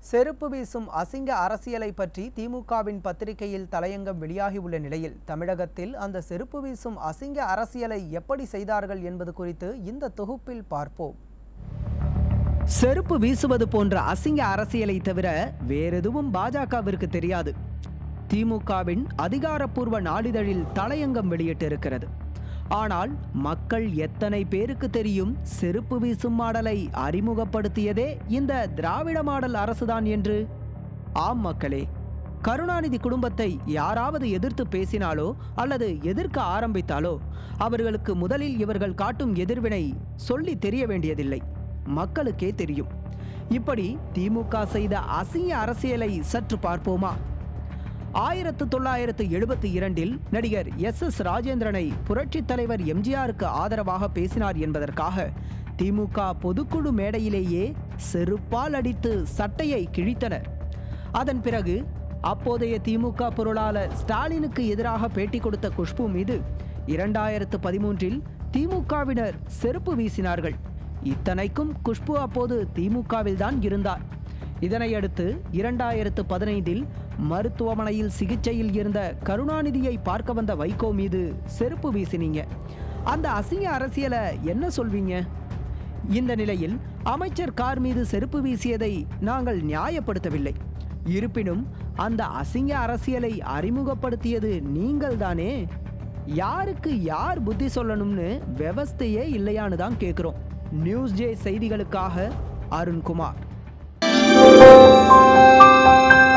செருப்பு வீசும் அசிங்க அரசியலை பற்றி திமுகவின் பத்திரிகையில் தலையங்கம் வெளியாகியுள்ள நிலையில் தமிழகத்தில் அந்த செருப்பு வீசும் அசிங்க அரசியலை எப்படி செய்தார்கள் என்பது குறித்து இந்த தொகுப்பில் பார்ப்போம் செருப்பு வீசுவது போன்ற அசிங்க அரசியலை தவிர வேறெதுவும் பாஜகவிற்கு தெரியாது திமுகவின் அதிகாரப்பூர்வ நாளிதழில் தலையங்கம் வெளியிட்டிருக்கிறது ஆனால் மக்கள் எத்தனை பேருக்கு தெரியும் செருப்பு வீசும் மாடலை அறிமுகப்படுத்தியதே இந்த திராவிட மாடல் அரசுதான் என்று ஆம் மக்களே கருணாநிதி குடும்பத்தை யாராவது எதிர்த்து பேசினாலோ அல்லது எதிர்க்க ஆரம்பித்தாலோ அவர்களுக்கு முதலில் இவர்கள் காட்டும் எதிர்வினை சொல்லி தெரிய வேண்டியதில்லை மக்களுக்கே தெரியும் இப்படி திமுக செய்த அசிங்க அரசியலை சற்று பார்ப்போமா ஆயிரத்து தொள்ளாயிரத்து எழுபத்தி இரண்டில் நடிகர் எஸ் எஸ் ராஜேந்திரனை புரட்சித் தலைவர் எம்ஜிஆருக்கு ஆதரவாக பேசினார் என்பதற்காக திமுக பொதுக்குழு மேடையிலேயே செருப்பால் அடித்து சட்டையை கிழித்தனர் அதன் பிறகு அப்போதைய திமுக பொருளாளர் ஸ்டாலினுக்கு எதிராக பேட்டி கொடுத்த குஷ்பு மீது இரண்டாயிரத்து பதிமூன்றில் திமுகவினர் செருப்பு வீசினார்கள் இத்தனைக்கும் குஷ்பு அப்போது திமுகவில் தான் இருந்தார் இதனையடுத்து இரண்டாயிரத்து பதினைந்தில் மருத்துவமனையில் சிகிச்சையில் இருந்த கருணாநிதியை பார்க்க வந்த வைகோ மீது செருப்பு வீசினீங்க அந்த அசிங்க அரசியலை என்ன சொல்வீங்க இந்த நிலையில் அமைச்சர் கார் மீது செருப்பு வீசியதை நாங்கள் நியாயப்படுத்தவில்லை இருப்பினும் அந்த அசிங்க அரசியலை அறிமுகப்படுத்தியது நீங்கள்தானே யாருக்கு யார் புத்தி சொல்லணும்னு व्यवस्थையே இல்லையான்னு தான் கேட்குறோம் நியூஸ் ஜே செய்திகளுக்காக அருண்குமார்